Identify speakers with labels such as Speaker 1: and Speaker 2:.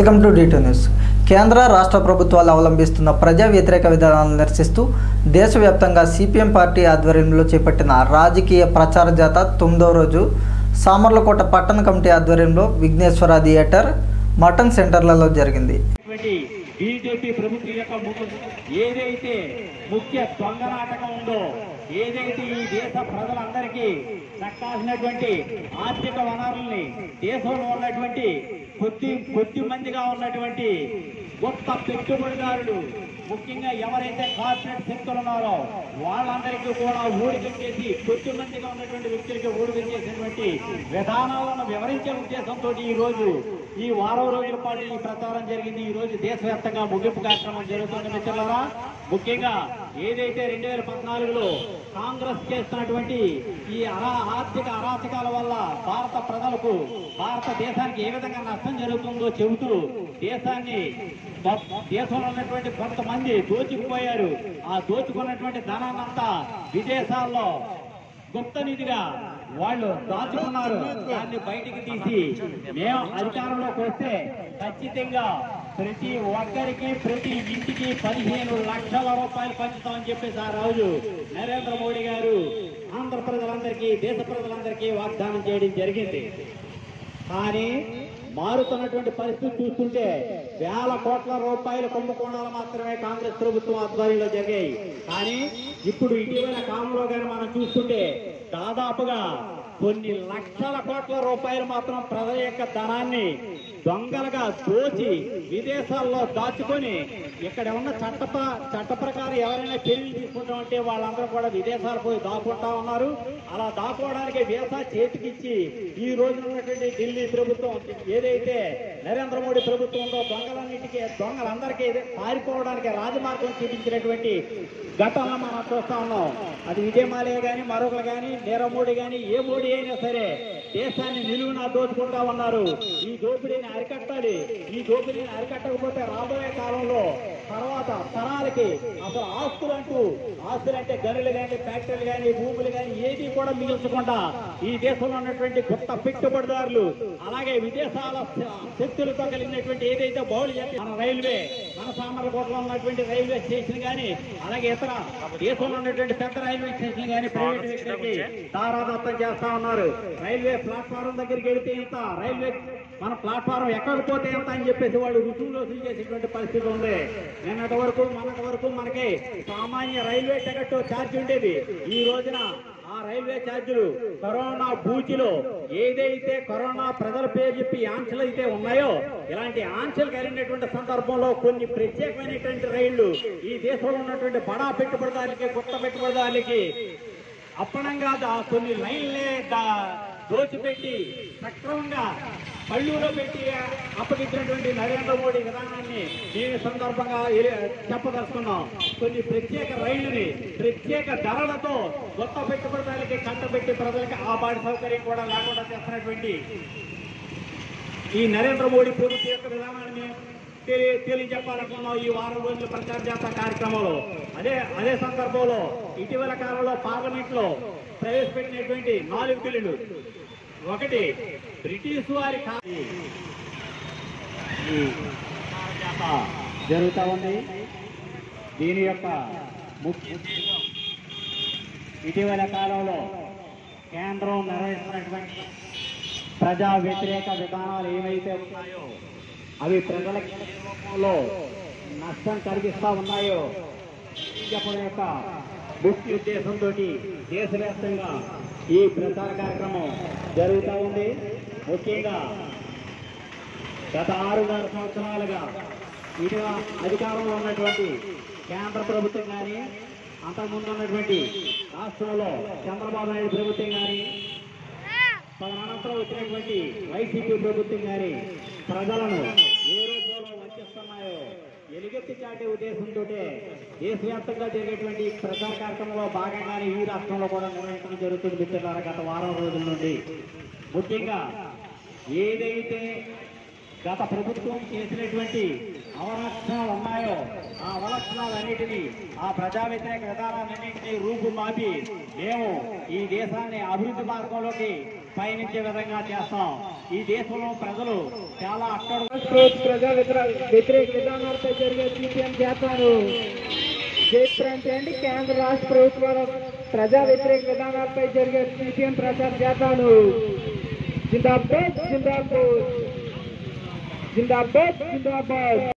Speaker 1: welcome to డీటూ news కేంద్ర రాష్ట్ర ప్రభుత్వాలు అవలంబిస్తున్న ప్రజా వ్యతిరేక విధానాలను నిరసిస్తూ దేశవ్యాప్తంగా సిపిఎం పార్టీ ఆధ్వర్యంలో చేపట్టిన రాజకీయ ప్రచార జాత తొమ్మిదో రోజు సామర్లకోట పట్టణ కమిటీ ఆధ్వర్యంలో విఘ్నేశ్వర థియేటర్ మటన్ సెంటర్లలో జరిగింది
Speaker 2: ఉన్నటువంటి బీజేపీ ప్రభుత్వం యొక్క ము- ఏదైతే ముఖ్య దొంగ నాటకం ఉందో ఏదైతే ఈ దేశ ప్రజలందరికీ దక్కాల్సినటువంటి ఆర్థిక వనరుల్ని దేశంలో ఉన్నటువంటి కొద్ది కొద్ది మందిగా ఉన్నటువంటి గొప్ప పెట్టుబడిదారులు ముఖ్యంగా ఎవరైతే కార్పొరేట్ శక్తులు ఉన్నారో వాళ్ళందరికీ కూడా ఊడికం చేసి కొద్ది మందిగా ఉన్నటువంటి వ్యక్తులకి ఊడికం చేసినటువంటి విధానాలను వివరించే ఉద్దేశంతో ఈ రోజు ఈ వారం రోజుల పాటు ఈ ప్రచారం జరిగింది ఈ రోజు దేశవ్యాప్తంగా ముగింపు కార్యక్రమం జరుగుతుంది మిత్రులారా ముఖ్యంగా ఏదైతే రెండు వేల పద్నాలుగులో కాంగ్రెస్ చేస్తున్నటువంటి ఈ అరా ఆర్థిక అరాచకాల వల్ల భారత ప్రజలకు భారతదేశానికి ఏ విధంగా నష్టం జరుగుతుందో చెబుతూ దేశాన్ని మొ- దేశంలో ఉన్నటువంటి కొంతమంది దోచుకుపోయారు ఆ దోచుకున్నటువంటి ధనాన్నంతా విదేశాల్లో గుప్త నిధిగా వాళ్ళు దాచుకున్నారు దాన్ని బయటికి తీసి మేము అధికారంలోకి వస్తే ఖచ్చితంగా ప్రతి ఒక్కరికి ప్రతి ఇంటికి పదిహేను లక్షల రూపాయలు పంచుతామని చెప్పేసి ఆ రోజు నరేంద్ర మోడీ గారు ఆంధ్ర ప్రజలందరికీ దేశ ప్రజలందరికీ వాగ్దానం చేయడం జరిగింది కానీ మారుతున్నటువంటి పరిస్థితి చూస్తుంటే వేల కోట్ల రూపాయల కుంభకోణాలు మాత్రమే కాంగ్రెస్ ప్రభుత్వం ఆధ్వర్యంలో జరిగాయి కానీ ఇప్పుడు ఇటీవల కాలంలో కానీ మనం చూస్తుంటే దాదాపుగా కొన్ని లక్షల కోట్ల రూపాయలు మాత్రం ప్రజల యొక్క ధనాన్ని దొంగలుగా దోచి విదేశాల్లో దాచుకొని ఇక్కడ ఉన్న చట్ట ప్ర- చట్ట ప్రకారం ఎవరైనా చర్యలు తీసుకుంటామంటే వాళ్ళందరూ కూడా విదేశాలు పోయి దాక్కుంటా ఉన్నారు అలా దాక్కోవడానికి వీసా చేతికిచ్చి ఈ రోజు ఉన్నటువంటి ఢిల్లీ ప్రభుత్వం ఏదైతే నరేంద్ర మోడీ ప్రభుత్వం ఉందో దొంగలన్నిటికీ దొంగలందరికీ పారిపోవడానికి రాజమార్గం చూపించినటువంటి ఘటనలు మనం చూస్తా ఉన్నాం అది విజయ్ మాల్యా గాని మరొకరు గాని నీరవ్ మోడీ గాని ఏ మోడీ అయినా సరే దేశాన్ని నిలువునా దోచుకుంటా ఉన్నారు ఈ దోపిడీని అరికట్టాలి ఈ దోపిడీని అరికట్టకపోతే రాబోయే కాలంలో తర్వాత తరాలకి అసలు ఆస్తులు అంటూ ఆస్తులు అంటే గనులు కానీ ఫ్యాక్టరీలు కానీ భూములు కానీ ఏది కూడా మిగిల్చకుండా ఈ దేశంలో ఉన్నటువంటి కొత్త పెట్టుబడిదారులు అలాగే విదేశాల శక్తులతో కలిగినటువంటి ఏదైతే బౌలు చెప్పి మన రైల్వే మన సామర్లకోటలో ఉన్నటువంటి రైల్వే స్టేషన్ కానీ అలాగే ఇతర దేశంలో ఉన్నటువంటి పెద్ద రైల్వే స్టేషన్ కానీ ప్రైవేట్ వ్యక్తులకి దారాదత్తం చేస్తా ఉన్నారు రైల్వే ప్లాట్ఫారం దగ్గరికి వెళితే ఇంత రైల్వే మన ప్లాట్ఫారం ఎక్కకపోతే ఎంత అని చెప్పేసి వాళ్ళు రుసుములు వసూలు చేసేటువంటి పరిస్థితి ఉంది నిన్నటి వరకు మనటి వరకు మనకి సామాన్య రైల్వే టికెట్ ఛార్జ్ ఉండేది ఈ రోజున ఆ రైల్వే ఛార్జీలు కరోనా బూచిలో ఏదైతే కరోనా ప్రజల పేరు చెప్పి ఆంక్షలు అయితే ఉన్నాయో ఇలాంటి ఆంక్షలు కలిగినటువంటి సందర్భంలో కొన్ని ప్రత్యేకమైనటువంటి రైళ్లు ఈ దేశంలో ఉన్నటువంటి బడా పెట్టుబడిదారులకి కొత్త పెట్టుబడిదారులకి అప్పనంగా దా- కొన్ని లైన్లే దా- దోచిపెట్టి సక్రమంగా పళ్ళులో పెట్టి అప్పగించినటువంటి నరేంద్ర మోడీ విధానాన్ని నేను ఈ సందర్భంగా ఏ- చెప్పదలుచుకున్నాం కొన్ని ప్రత్యేక రైళ్లని ప్రత్యేక ధరలతో కొత్త పెట్టుబడిదారులకి కట్టబెట్టి ప్రజలకి ఆ బాడి సౌకర్యం కూడా లేకుండా చేస్తున్నటువంటి ఈ నరేంద్ర మోడీ ప్రభుత్వం యొక్క విధానాన్ని మేము తెలియ తెలియజెప్పాలనుకున్నాం ఈ వారం రోజుల ప్రచార జాతర కార్యక్రమంలో అదే అదే సందర్భంలో ఇటీవల కాలంలో పార్లమెంట్ లో ప్రవేశపెట్టినటువంటి నాలుగు బిల్లులు ఒకటి బ్రిటిష్ వారి కా- ఈ ప్రచార జాతర జరుగుతా ఉంది దీని యొక్క ముఖ్య ఇటీవల కాలంలో కేంద్రం నిర్వహిస్తున్నటువంటి ప్రజా వ్యతిరేక విధానాలు ఏవైతే ఉన్నాయో అవి ప్రజలకి ఏ రూపంలో నష్టం కలిగిస్తా ఉన్నాయో చెప్పడం యొక్క ముఖ్య ఉద్దేశంతో దేశవ్యాప్తంగా ఈ ప్రచార కార్యక్రమం జరుగుతూ ఉంది ముఖ్యంగా గత ఆరున్నర సంవత్సరాలుగా ఇటు అధికారంలో ఉన్నటువంటి కేంద్ర ప్రభుత్వం కానీ అంతకుముందు ఉన్నటువంటి రాష్ట్రంలో చంద్రబాబు నాయుడు ప్రభుత్వం కానీ తదనంతరం వచ్చినటువంటి వైసీపీ ప్రభుత్వం గాని ప్రజలను ఏ రూపంలో వంచిస్తున్నాయో ఎలుగెత్తి చాటే ఉద్దేశంతో దేశవ్యాప్తంగా జరిగేటువంటి ప్రచార కార్యక్రమంలో భాగంగానే ఈ రాష్ట్రంలో కూడా నిర్వహించడం జరుగుతుంది మిత్రులారా గత వారం రోజుల నుండి ముఖ్యంగా ఏదైతే గత ప్రభుత్వం చేసినటువంటి అవలక్షణాలు ఉన్నాయో ఆ అవలక్షణాలన్నిటినీ ఆ ప్రజా వ్యతిరేక విధానాలన్నింటినీ రూపుమాపి మేము ఈ దేశాన్ని అభివృద్ధి మార్గంలోకి పయనించే విధంగా చేస్తాం ఈ దేశంలో ప్రజలు చాలా అక్కడ
Speaker 3: ప్రజా వ్యతిరేక విధానాలపై జరిగే సిపిఎం చేస్తాను చరిత్ర అంటే అండి కేంద్ర రాష్ట్ర ప్రభుత్వాల ప్రజా వ్యతిరేక విధానాలపై జరిగే సిపిఎం ప్రచారం చేస్తాను జిందాబాద్ జిందాబాద్ జిందాబాద్ జిందాబాద్